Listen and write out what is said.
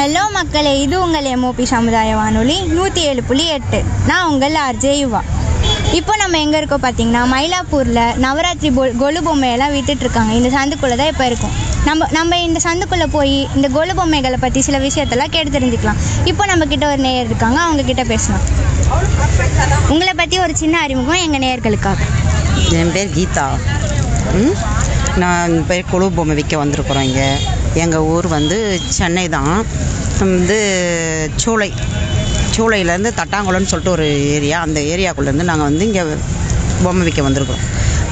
hello மக்களே இது உங்கள் எம்ஓபி சமுதாய வானொலி நூற்றி ஏழு புள்ளி எட்டு நான் உங்கள் ஆர்ஜே யுவா இப்போ நம்ம எங்கே இருக்கோம் பார்த்தீங்கன்னா மயிலாப்பூரில் நவராத்திரி பொ கொலு பொம்மையெல்லாம் வித்துட்டு இருக்காங்க இந்த சந்துக்குள்ளே தான் இப்போ இருக்கும் நம்ம நம்ம இந்த சந்துக்குள்ளே போய் இந்த கொலு பொம்மைகளை பற்றி சில விஷயத்தெல்லாம் கேட்டு தெரிஞ்சுக்கலாம் இப்போ நம்ம கிட்ட ஒரு நேயர் இருக்காங்க அவங்க கிட்ட பேசலாம் உங்களை பற்றி ஒரு சின்ன அறிமுகம் எங்கள் நேயர்களுக்காக என் பேர் கீதா ம் நான் இந்த பேர் கொழு பொம்மை விற்க வந்திருக்குறோம் இங்கே எங்கள் ஊர் வந்து சென்னை தான் வந்து சூளை சூளையிலேருந்து தட்டாங்குளம்னு சொல்லிட்டு ஒரு ஏரியா அந்த ஏரியாக்குள்ளேருந்து நாங்கள் வந்து இங்கே பொம்மை விற்க வந்திருக்கோம்